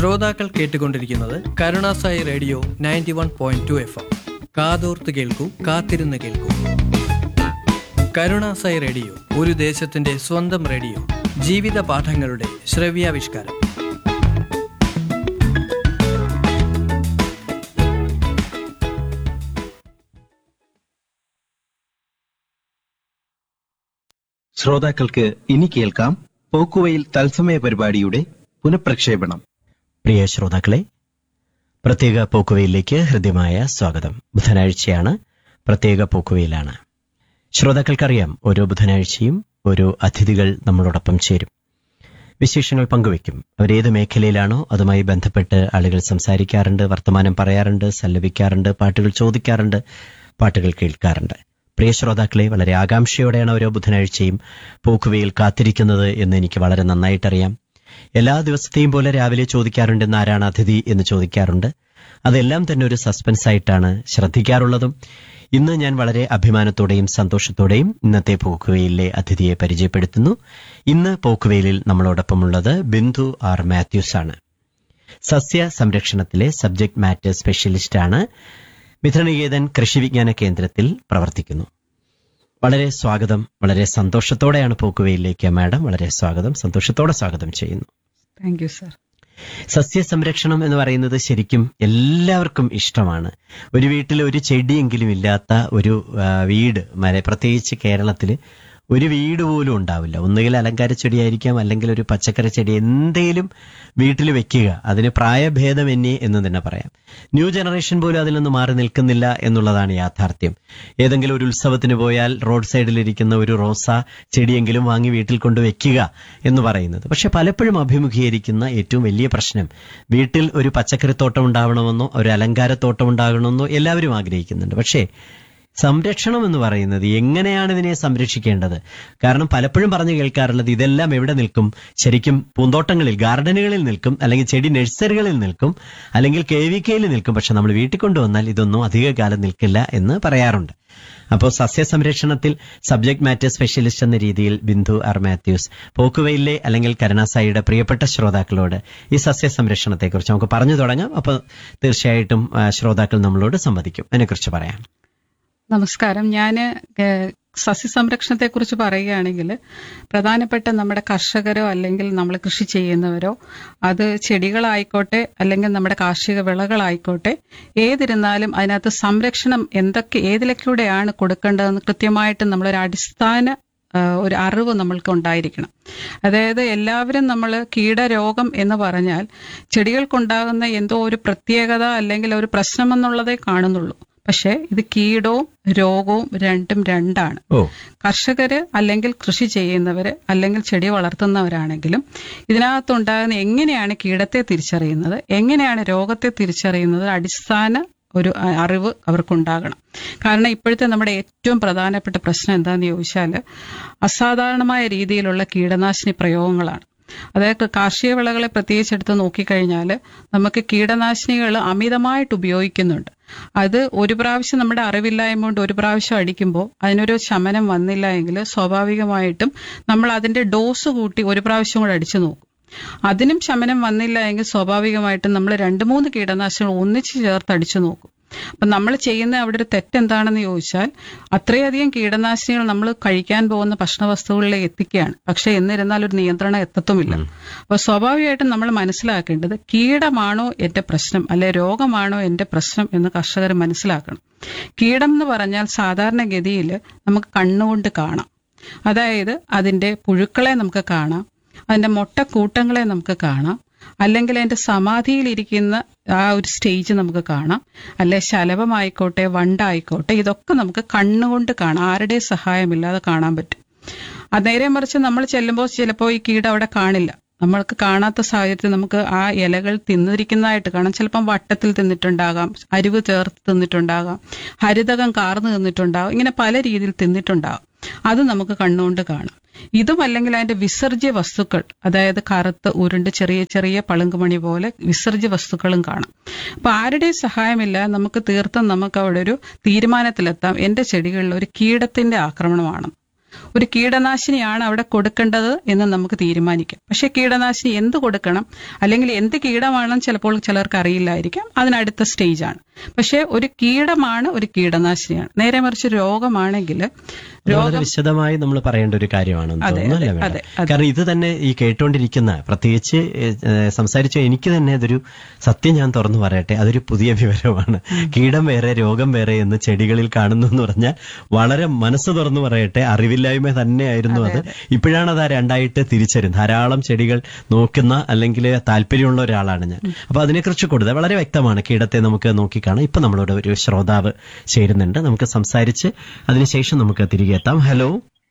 ശ്രോതാക്കൾ കേട്ടുകൊണ്ടിരിക്കുന്നത് Karunasai radio ninety one point two F M കാതോർത്ത് കേൾക്കൂ കാത്തിരുന്ന് കേൾക്കൂ കരുണാസായി റേഡിയോ ഒരു ദേശത്തിന്റെ സ്വന്തം റേഡിയോ ജീവിത പാഠങ്ങളുടെ ശ്രവ്യാവിഷ്കാരം ശ്രോതാക്കൾക്ക് ഇനി കേൾക്കാം പോക്കുവയിൽ തത്സമയ പരിപാടിയുടെ പുനഃപ്രക്ഷേപണം പ്രിയ ശ്രോതാക്കളെ പ്രത്യേക പോക്കുവയിലേക്ക് ഹൃദ്യമായ സ്വാഗതം ബുധനാഴ്ചയാണ് പ്രത്യേക പോക്കുവയിലാണ് ശ്രോതാക്കൾക്കറിയാം ഓരോ ബുധനാഴ്ചയും ഓരോ അതിഥികൾ നമ്മളോടൊപ്പം ചേരും വിശേഷങ്ങൾ പങ്കുവയ്ക്കും അവരേത് മേഖലയിലാണോ അതുമായി ബന്ധപ്പെട്ട് ആളുകൾ സംസാരിക്കാറുണ്ട് വർത്തമാനം പറയാറുണ്ട് സല്ലപിക്കാറുണ്ട് പാട്ടുകൾ ചോദിക്കാറുണ്ട് പാട്ടുകൾ കേൾക്കാറുണ്ട് പ്രിയ ശ്രോതാക്കളെ വളരെ ആകാംക്ഷയോടെയാണ് ഓരോ ബുധനാഴ്ചയും പോക്കുവയിൽ കാത്തിരിക്കുന്നത് എന്ന് എനിക്ക് വളരെ നന്നായിട്ടറിയാം എല്ലാ ദിവസത്തെയും പോലെ രാവിലെ ചോദിക്കാറുണ്ടെന്ന് ആരാണ് അതിഥി എന്ന് ചോദിക്കാറുണ്ട് അതെല്ലാം തന്നെ ഒരു സസ്പെൻസ് ആയിട്ടാണ് ശ്രദ്ധിക്കാറുള്ളതും ഇന്ന് ഞാൻ വളരെ അഭിമാനത്തോടെയും സന്തോഷത്തോടെയും ഇന്നത്തെ പോക്കുവയിലെ അതിഥിയെ പരിചയപ്പെടുത്തുന്നു ഇന്ന് പോക്കുവയിലിൽ നമ്മളോടൊപ്പമുള്ളത് ബിന്ദു ആർ മാത്യൂസ് ആണ് സസ്യ സംരക്ഷണത്തിലെ സബ്ജക്ട് മാറ്റർ സ്പെഷ്യലിസ്റ്റ് ആണ് മിഥുനനികേതൻ കൃഷി വിജ്ഞാന കേന്ദ്രത്തിൽ പ്രവർത്തിക്കുന്നു വളരെ സ്വാഗതം വളരെ സന്തോഷത്തോടെയാണ് പോക്കുവയിലേക്ക് മാഡം വളരെ സ്വാഗതം സന്തോഷത്തോടെ സ്വാഗതം ചെയ്യുന്നു താങ്ക് യു സർ സസ്യ സംരക്ഷണം എന്ന് പറയുന്നത് ശരിക്കും എല്ലാവർക്കും ഇഷ്ടമാണ് ഒരു വീട്ടിൽ ഒരു ചെടിയെങ്കിലും ഇല്ലാത്ത ഒരു ആ, വീട് മര- പ്രത്യേകിച്ച് കേരളത്തിൽ ഒരു വീട് പോലും ഉണ്ടാവില്ല ഒന്നുകിൽ അലങ്കാര ചെടിയായിരിക്കാം അല്ലെങ്കിൽ ഒരു പച്ചക്കറി ചെടി എന്തേലും വീട്ടിൽ വെക്കുക അതിന് പ്രായഭേദമന്യേ എന്ന് തന്നെ പറയാം ന്യൂ ജനറേഷൻ പോലും അതിൽ നിന്ന് മാറി നിൽക്കുന്നില്ല എന്നുള്ളതാണ് യാഥാർത്ഥ്യം ഏതെങ്കിലും ഒരു ഉത്സവത്തിന് പോയാൽ റോഡ് സൈഡിലിരിക്കുന്ന ഒരു റോസ ചെടിയെങ്കിലും വാങ്ങി വീട്ടിൽ കൊണ്ട് വെക്കുക എന്ന് പറയുന്നത് പക്ഷെ പലപ്പോഴും അഭിമുഖീകരിക്കുന്ന ഏറ്റവും വലിയ പ്രശ്നം വീട്ടിൽ ഒരു പച്ചക്കറിത്തോട്ടം ഉണ്ടാവണമെന്നോ ഒരു അലങ്കാരത്തോട്ടം ഉണ്ടാകണമെന്നോ എല്ലാവരും ആഗ്രഹിക്കുന്നുണ്ട് പക്ഷേ സംരക്ഷണം എന്ന് പറയുന്നത് എങ്ങനെയാണ് ഇതിനെ സംരക്ഷിക്കേണ്ടത് കാരണം പലപ്പോഴും പറഞ്ഞു കേൾക്കാറുള്ളത് ഇതെല്ലാം എവിടെ നിൽക്കും ശരിക്കും പൂന്തോട്ടങ്ങളിൽ ഗാർഡനുകളിൽ നിൽക്കും അല്ലെങ്കിൽ ചെടി നഴ്സറികളിൽ നിൽക്കും അല്ലെങ്കിൽ കെ വി കെയിൽ നിൽക്കും പക്ഷെ നമ്മൾ വീട്ടിൽ കൊണ്ടുവന്നാൽ ഇതൊന്നും അധിക കാലം നിൽക്കില്ല എന്ന് പറയാറുണ്ട് അപ്പോൾ സസ്യ സംരക്ഷണത്തിൽ സബ്ജക്ട് മാറ്റർ സ്പെഷ്യലിസ്റ്റ് എന്ന രീതിയിൽ ബിന്ദു ആർ മാത്യൂസ് പോക്കുവയിലെ അല്ലെങ്കിൽ കരുണാസായിയുടെ പ്രിയപ്പെട്ട ശ്രോതാക്കളോട് ഈ സസ്യ സംരക്ഷണത്തെക്കുറിച്ച് നമുക്ക് പറഞ്ഞു തുടങ്ങാം അപ്പോൾ തീർച്ചയായിട്ടും ആ, ശ്രോതാക്കൾ നമ്മളോട് സംവദിക്കും അതിനെക്കുറിച്ച് പറയാം നമസ്കാരം ഞാൻ സസ്യസംരക്ഷണത്തെക്കുറിച്ച് പറയുകയാണെങ്കിൽ പ്രധാനപ്പെട്ട നമ്മുടെ കർഷകരോ അല്ലെങ്കിൽ നമ്മൾ കൃഷി ചെയ്യുന്നവരോ അത് ചെടികളായിക്കോട്ടെ അല്ലെങ്കിൽ നമ്മുടെ കാർഷിക വിളകളായിക്കോട്ടെ ഏതിരുന്നാലും അതിനകത്ത് സംരക്ഷണം എന്തൊക്കെ ഏതിലൂടെയാണ് കൊടുക്കേണ്ടതെന്ന് കൃത്യമായിട്ട് നമ്മളൊരു അടിസ്ഥാന ആ, ഒരു അറിവ് നമ്മൾക്ക് ഉണ്ടായിരിക്കണം അതായത് എല്ലാവരും നമ്മൾ കീടരോഗം എന്ന് പറഞ്ഞാൽ ചെടികൾക്കുണ്ടാകുന്ന എന്തോ ഒരു പ്രത്യേകത അല്ലെങ്കിൽ ഒരു പ്രശ്നമെന്നുള്ളതേ കാണുന്നുള്ളൂ പക്ഷേ ഇത് കീടവും രോഗവും രണ്ടും രണ്ടാണ് ഓ കർഷകര് അല്ലെങ്കിൽ കൃഷി ചെയ്യുന്നവര് അല്ലെങ്കിൽ ചെടി വളർത്തുന്നവരാണെങ്കിലും ഇതിനകത്തുണ്ടാകുന്ന എങ്ങനെയാണ് കീടത്തെ തിരിച്ചറിയുന്നത് എങ്ങനെയാണ് രോഗത്തെ തിരിച്ചറിയുന്നത് അടിസ്ഥാന ഒരു അ- അറിവ് അവർക്കുണ്ടാകണം കാരണം ഇപ്പോഴത്തെ നമ്മുടെ ഏറ്റവും പ്രധാനപ്പെട്ട പ്രശ്നം എന്താണെന്ന് ചോദിച്ചാൽ അസാധാരണമായ രീതിയിലുള്ള കീടനാശിനി പ്രയോഗങ്ങളാണ് അതായത് കാർഷിക വിളകളെ പ്രത്യേകിച്ച് എടുത്ത് നോക്കിക്കഴിഞ്ഞാൽ നമുക്ക് കീടനാശിനികൾ അമിതമായിട്ട് ഉപയോഗിക്കുന്നുണ്ട് അത് ഒരു പ്രാവശ്യം നമ്മുടെ അറിവില്ലായ്മ കൊണ്ട് ഒരു പ്രാവശ്യം അടിക്കുമ്പോൾ അതിനൊരു ശമനം വന്നില്ല എങ്കിൽ സ്വാഭാവികമായിട്ടും നമ്മൾ അതിന്റെ ഡോസ് കൂട്ടി ഒരു പ്രാവശ്യം കൂടെ അടിച്ചു നോക്കും അതിനും ശമനം വന്നില്ല എങ്കിൽ സ്വാഭാവികമായിട്ടും നമ്മൾ രണ്ട് മൂന്ന് കീടനാശിനികൾ ഒന്നിച്ച് ചേർത്ത് അടിച്ചു നോക്കും അപ്പം നമ്മൾ ചെയ്യുന്ന അവിടെ ഒരു തെറ്റെന്താണെന്ന് ചോദിച്ചാൽ അത്രയധികം കീടനാശിനികൾ നമ്മൾ കഴിക്കാൻ പോകുന്ന ഭക്ഷണവസ്തുക്കളിലേക്ക് എത്തിക്കുകയാണ് പക്ഷെ എന്നിരുന്നാൽ ഒരു നിയന്ത്രണം എത്തത്തുമില്ല അപ്പോൾ സ്വാഭാവികമായിട്ടും നമ്മൾ മനസ്സിലാക്കേണ്ടത് കീടമാണോ എന്റെ പ്രശ്നം അല്ലെ രോഗമാണോ എന്റെ പ്രശ്നം എന്ന് കർഷകർ മനസ്സിലാക്കണം കീടം എന്ന് പറഞ്ഞാൽ സാധാരണഗതിയിൽ നമുക്ക് കണ്ണുകൊണ്ട് കാണാം അതായത് അതിന്റെ പുഴുക്കളെ നമുക്ക് കാണാം അതിന്റെ മുട്ടക്കൂട്ടങ്ങളെ നമുക്ക് കാണാം അല്ലെങ്കിൽ അതിന്റെ സമാധിയിലിരിക്കുന്ന ആ ഒരു സ്റ്റേജ് നമുക്ക് കാണാം അല്ലെ ശലഭമായിക്കോട്ടെ വണ്ടായിക്കോട്ടെ ഇതൊക്കെ നമുക്ക് കണ്ണുകൊണ്ട് കാണാം ആരുടെ സഹായമില്ലാതെ കാണാൻ പറ്റും അത് നേരെ മറിച്ച് നമ്മൾ ചെല്ലുമ്പോൾ ചിലപ്പോൾ ഈ കീടം അവിടെ കാണില്ല നമ്മൾക്ക് കാണാത്ത സാഹചര്യത്തിൽ നമുക്ക് ആ ഇലകൾ തിന്നിരിക്കുന്നതായിട്ട് കാണാം ചിലപ്പം വട്ടത്തിൽ തിന്നിട്ടുണ്ടാകാം അരിവ് ചേർത്ത് തിന്നിട്ടുണ്ടാകാം ഹരിതകം കാർന്നു തിന്നിട്ടുണ്ടാകാം ഇങ്ങനെ പല രീതിയിൽ തിന്നിട്ടുണ്ടാകാം അത് നമുക്ക് കണ്ണുകൊണ്ട് കാണാം ഇതും അല്ലെങ്കിൽ അതിന്റെ വിസർജ്യ വസ്തുക്കൾ അതായത് കറുത്ത് ഉരുണ്ട് ചെറിയ ചെറിയ പളുങ്കുമണി പോലെ വിസർജ്യ വസ്തുക്കളും കാണാം അപ്പൊ ആരുടെയും സഹായമില്ല നമുക്ക് തീർത്തും നമുക്ക് അവിടെ ഒരു തീരുമാനത്തിലെത്താം എന്റെ ചെടികളിൽ ഒരു കീടത്തിന്റെ ആക്രമണമാണ് ഒരു കീടനാശിനിയാണ് അവിടെ കൊടുക്കേണ്ടത് എന്ന് നമുക്ക് തീരുമാനിക്കാം പക്ഷെ കീടനാശിനി എന്ത് കൊടുക്കണം അല്ലെങ്കിൽ എന്ത് കീടമാണെന്ന് ചിലപ്പോൾ ചിലർക്ക് അറിയില്ലായിരിക്കാം അതിനടുത്ത സ്റ്റേജാണ് പക്ഷെ ഒരു കീടമാണ് ഒരു കീടനാശിനിയാണ് നേരെ മറിച്ച് രോഗമാണെങ്കിൽ വളരെ രോഗം വിശദമായി നമ്മൾ പറയേണ്ട ഒരു കാര്യമാണെന്ന് അതെ, തോന്നുന്നു അല്ലേ അതെ, മേഡം? അതെ, അതെ. കാരണം ഇത് തന്നെ ഈ കേട്ടുകൊണ്ടിരിക്കുന്ന പ്രത്യേകിച്ച് ഏഹ്, സംസാരിച്ച എനിക്ക് തന്നെ അതൊരു സത്യം ഞാൻ തുറന്നു പറയട്ടെ അതൊരു പുതിയ വിവരമാണ് കീടം വേറെ രോഗം വേറെ എന്ന് ചെടികളിൽ കാണുന്നു എന്ന് പറഞ്ഞാൽ വളരെ മനസ്സ് തുറന്നു പറയട്ടെ അറിവില്ലായ്മ തന്നെയായിരുന്നു അത് ഇപ്പോഴാണ് അത് ആ രണ്ടായിട്ട് തിരിച്ചറിയും ധാരാളം ചെടികൾ നോക്കുന്ന അല്ലെങ്കിൽ താല്പര്യമുള്ള ഒരാളാണ് ഞാൻ അപ്പൊ അതിനെക്കുറിച്ച് കൂടുതൽ വളരെ വ്യക്തമാണ് കീടത്തെ നമുക്ക് നോക്കിക്കാണാം ഇപ്പൊ നമ്മളോട് ഒരു ശ്രോതാവ് ചേരുന്നുണ്ട് നമുക്ക് സംസാരിച്ച് അതിനുശേഷം നമുക്ക് തിരികെ എത്താം ഹലോ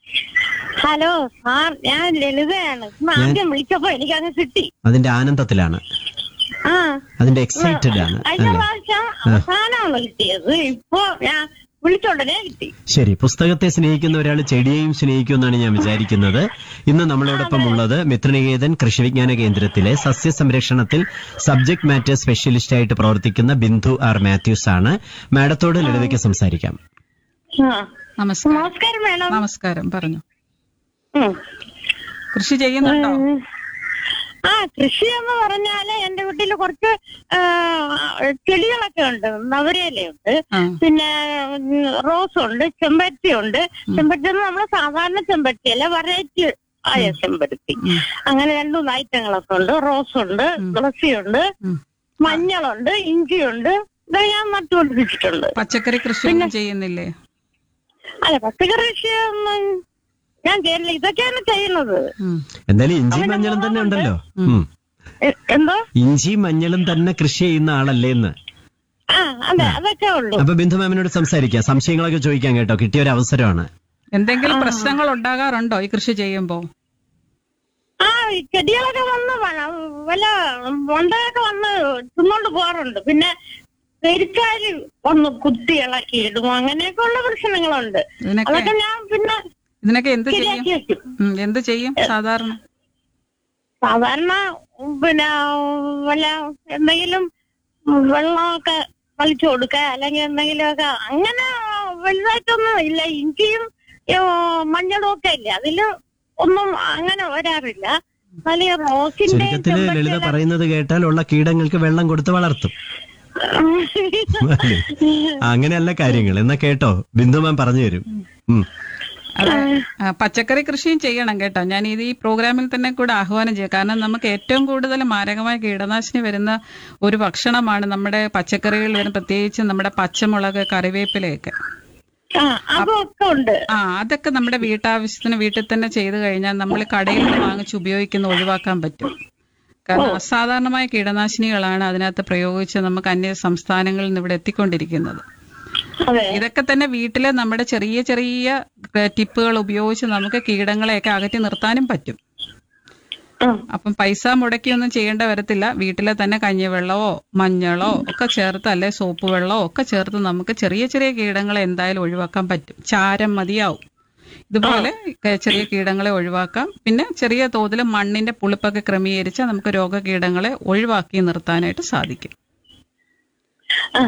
ഹലോ സാർ ഞാൻ ലളിതയാണ് ഇന്ന് ആദ്യം വിളിച്ചപ്പോ എനിക്ക് അങ്ങ് കിട്ടി അതിന്റെ ആനന്ദത്തിലാണ് ആ അതിന്റെ എക്സൈറ്റഡ് ആണ് കഴിഞ്ഞ അല്ലേ പ്രാവശ്യം അവസാനമാണ് കിട്ടിയത് ഇപ്പൊ ഞാൻ വിളിച്ചോണ്ടനെ കിട്ടി ശരി പുസ്തകത്തെ സ്നേഹിക്കുന്ന ഒരാൾ ചെടിയെയും സ്നേഹിക്കുമെന്നാണ് ഞാൻ വിചാരിക്കുന്നത് ഇന്ന് നമ്മളോടൊപ്പം ഉള്ളത് മിത്രനികേതൻ കൃഷി വിജ്ഞാന കേന്ദ്രത്തിലെ സസ്യ സംരക്ഷണത്തിൽ സബ്ജക്ട് മാറ്റർ സ്പെഷ്യലിസ്റ്റ് ആയിട്ട് പ്രവർത്തിക്കുന്ന ബിന്ദു ആർ മാത്യൂസ് ആണ് മാഡത്തോട് ലളിതയ്ക്ക് സംസാരിക്കാം ആ. നമസ്കാരം നമസ്കാരം മേഡം നമസ്കാരം പറഞ്ഞു ഉം. കൃഷി ചെയ്യുന്നുണ്ടോ ഉം. ആ കൃഷി എന്ന് പറഞ്ഞാല് എന്റെ വീട്ടില് കുറച്ച് ആ, ചെടികളൊക്കെ ഉണ്ട് നവരയിലുണ്ട് ആ പിന്നെ റോസ് ഉണ്ട് ചെമ്പരത്തി ഉണ്ട് ചെമ്പരത്തി എന്ന് നമ്മള് സാധാരണ ചെമ്പരത്തി അല്ല വെറൈറ്റി ആയ ചെമ്പരത്തി ഉം. അങ്ങനെ രണ്ടു മൂന്ന് ഐറ്റങ്ങളൊക്കെ ഉണ്ട് റോസ് ഉണ്ട് തുളസിയുണ്ട് ഉം. മഞ്ഞളുണ്ട് ഇഞ്ചിയുണ്ട് ഇതൊക്കെ ഞാൻ നട്ടുപിടിപ്പിച്ചിട്ടുണ്ട് പച്ചക്കറി കൃഷിയൊന്നും ചെയ്യുന്നില്ലേ അല്ല പച്ചക്കറി കൃഷിയൊന്നും ഞാൻ ചെയ്യില്ല ഇതൊക്കെയാണ് ചെയ്യുന്നത് ഉം. എന്തായാലും ഇഞ്ചി മഞ്ഞളും തന്നെ ഉണ്ടല്ലോ ഉം. എ- എന്തോ ഇഞ്ചി മഞ്ഞളും തന്നെ കൃഷി ചെയ്യുന്ന ആളല്ലേ എന്ന് ആ അതെ അതൊക്കെ ഉള്ളു അപ്പൊ ബിന്ദു മാമിനോട് സംസാരിക്കാം സംശയങ്ങളൊക്കെ ചോദിക്കാൻ കേട്ടോ കിട്ടിയ ഒരു അവസരമാണ് എന്തെങ്കിലും പ്രശ്നങ്ങൾ ഉണ്ടാകാറുണ്ടോ ഈ കൃഷി ചെയ്യുമ്പോ ആ ഈ ചെടികളൊക്കെ വന്ന് വ- വല്ല വണ്ടയൊക്കെ വന്ന് തിന്നോണ്ട് പോകാറുണ്ട് പിന്നെ പെരിക്കാര് വന്ന് കുത്തി ഇളക്കി ഇടും അങ്ങനെയൊക്കെ ഉള്ള പ്രശ്നങ്ങളുണ്ട് ഇതിനൊക്കെ അതൊക്കെ ഞാൻ പിന്നെ ഇതിനൊക്കെ എന്ത് ചെയ്യും ശരിയാക്കി വെക്കും ഉം, എന്ത് ചെയ്യും സാധാരണ സാധാരണ ഉം, പിന്നെ വല്ല എന്തെങ്കിലും വെള്ളമൊക്കെ കളിച്ചു കൊടുക്കുക അല്ലെങ്കിൽ എന്തെങ്കിലുമൊക്കെ അങ്ങനെ വലുതായിട്ടൊന്നും ഇല്ല ഇഞ്ചിയും ഏ, മഞ്ഞളും ഒക്കെ ഇല്ല അതില് ഒന്നും അങ്ങനെ വരാറില്ല എന്നാലും ഈ റോസിന്റെ ചുരുക്കത്തില് ലളിത പറയുന്നത് കേട്ടാൽ ഉള്ള കീടങ്ങൾക്ക് വെള്ളം കൊടുത്ത് വളർത്തും അല്ലേ? അങ്ങനെയല്ല കാര്യങ്ങൾ എന്നാ കേട്ടോ ബിന്ദു മാം പറഞ്ഞു തരും ഉം. അതെ ആ, പച്ചക്കറി കൃഷിയും ചെയ്യണം കേട്ടോ ഞാൻ ഇത് ഈ പ്രോഗ്രാമിൽ തന്നെ കൂടെ ആഹ്വാനം ചെയ്യാം കാരണം നമുക്ക് ഏറ്റവും കൂടുതൽ മാരകമായ കീടനാശിനി വരുന്ന ഒരു ഭക്ഷണമാണ് നമ്മുടെ പച്ചക്കറികളിൽ വരുന്ന പ്രത്യേകിച്ച് നമ്മുടെ പച്ചമുളക് കറിവേപ്പിലയൊക്കെ ആ അതൊക്കെ ഉണ്ട് ആ അതൊക്കെ നമ്മുടെ വീട്ടാവശ്യത്തിന് വീട്ടിൽ തന്നെ ചെയ്തു കഴിഞ്ഞാൽ നമ്മൾ കടയിൽ നിന്ന് വാങ്ങിച്ച് ഉപയോഗിക്കുന്ന ഒഴിവാക്കാൻ പറ്റും കാരണം അസാധാരണമായ കീടനാശിനികളാണ് അതിനകത്ത് പ്രയോഗിച്ച് നമുക്ക് അന്യ സംസ്ഥാനങ്ങളിൽ നിന്ന് ഇവിടെ എത്തിക്കൊണ്ടിരിക്കുന്നത് അതെ ഇതൊക്കെ തന്നെ വീട്ടിലെ നമ്മുടെ ചെറിയ ചെറിയ ഏ, ടിപ്പുകൾ ഉപയോഗിച്ച് നമുക്ക് കീടങ്ങളെയൊക്കെ അകറ്റി നിർത്താനും പറ്റും ഉം. അപ്പം പൈസ മുടക്കിയൊന്നും ചെയ്യേണ്ട വരത്തില്ല വീട്ടിലെ തന്നെ കഞ്ഞിവെള്ളമോ മഞ്ഞളോ ഒക്കെ ചേർത്ത് അല്ലെ സോപ്പ് വെള്ളമോ ഒക്കെ ചേർത്ത് നമുക്ക് ചെറിയ ചെറിയ കീടങ്ങളെ എന്തായാലും ഒഴിവാക്കാൻ പറ്റും ചാരം മതിയാവും ഇതുപോലെ ക- ചെറിയ കീടങ്ങളെ ഒഴിവാക്കാം പിന്നെ ചെറിയ തോതിൽ മണ്ണിന്റെ പുളിപ്പൊക്കെ ക്രമീകരിച്ച് നമുക്ക് രോഗകീടങ്ങളെ ഒഴിവാക്കി നിർത്താനായിട്ട് സാധിക്കും ആ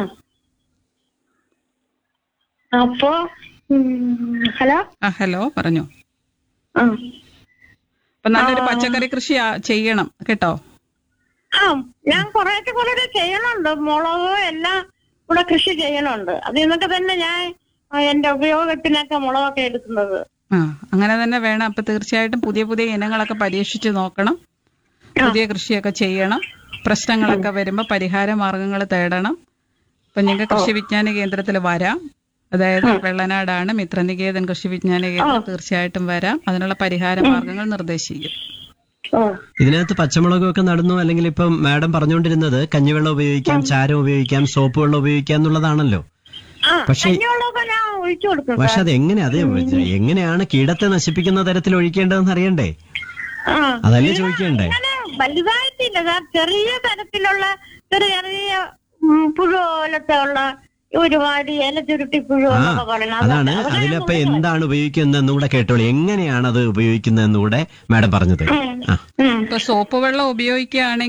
അപ്പോ ഉം, ഹലോ ആ ഹലോ പറഞ്ഞു ആ അപ്പൊ നല്ലൊരു പച്ചക്കറി കൃഷി ആ- ചെയ്യണം കേട്ടോ ആ ഞാൻ കുറേയൊക്കെ കുറേ ചെയ്യണുണ്ട് മുളക് എല്ലാം ഇവിടെ കൃഷി ചെയ്യണുണ്ട് അതിൽ നിന്നൊക്കെ തന്നെ ഞാൻ ആ, എന്റെ ഉപയോഗത്തിനൊക്കെ മുളകൊക്കെ എടുക്കുന്നത് ആ അങ്ങനെ തന്നെ വേണം അപ്പൊ തീർച്ചയായിട്ടും പുതിയ പുതിയ ഇനങ്ങളൊക്കെ പരീക്ഷിച്ച് നോക്കണം പുതിയ കൃഷിയൊക്കെ ചെയ്യണം പ്രശ്നങ്ങളൊക്കെ വരുമ്പോൾ പരിഹാര മാർഗങ്ങൾ തേടണം അപ്പൊ നിങ്ങൾക്ക് കൃഷി വിജ്ഞാന കേന്ദ്രത്തിൽ വരാം അതായത് വെള്ളനാടാണ് മിത്രനികേതൻ കൃഷി വിജ്ഞാന കേന്ദ്രം തീർച്ചയായിട്ടും വരാം അതിനുള്ള പരിഹാര മാർഗങ്ങൾ നിർദ്ദേശിക്കും ഓ ഇതിനകത്ത് പച്ചമുളകും ഒക്കെ നടന്നു അല്ലെങ്കിൽ ഇപ്പം മാഡം പറഞ്ഞുകൊണ്ടിരുന്നത് കഞ്ഞിവെള്ളം ഉപയോഗിക്കാം ചാരം ഉപയോഗിക്കാം സോപ്പ് വെള്ളം ഉപയോഗിക്കാം എന്നുള്ളതാണല്ലോ ആ പക്ഷേ- കഞ്ഞിവെള്ളമൊക്കെ ഞാൻ ഒഴിച്ചു കൊടുക്കും പക്ഷെ അത് എങ്ങനെ അത് എങ്ങനെയാണ് കീടത്തെ നശിപ്പിക്കുന്ന തരത്തിൽ ഒഴിക്കേണ്ടതെന്ന് അറിയണ്ടേ ആ അതല്ലേ ചോദിക്കണ്ടേ അങ്ങനെ വലുതായിട്ടില്ല സാർ ചെറിയ തരത്തിലുള്ള ചെറിയ ചെറിയ ഉം, പുഴു പോലത്തെ ഉള്ള ഒരുപാട് ഇല ചുരുട്ടി പുഴു ആ എന്നൊക്കെ പറയുന്നത് അതാണ് അതൊക്കെ- അതൊക്കെ അതിലപ്പോ ഞാൻ എന്താണ് ഉപയോഗിക്കുന്നതെന്ന് കൂടെ കേട്ടോളൂ എങ്ങനെയാണ് അത് ഉപയോഗിക്കുന്നതെന്ന് കൂടെ മാഡം പറഞ്ഞത് ആ ഉം. ഇപ്പൊ സോപ്പ് വെള്ളം ഉപയോഗിക്കുകയാണെങ്കിൽ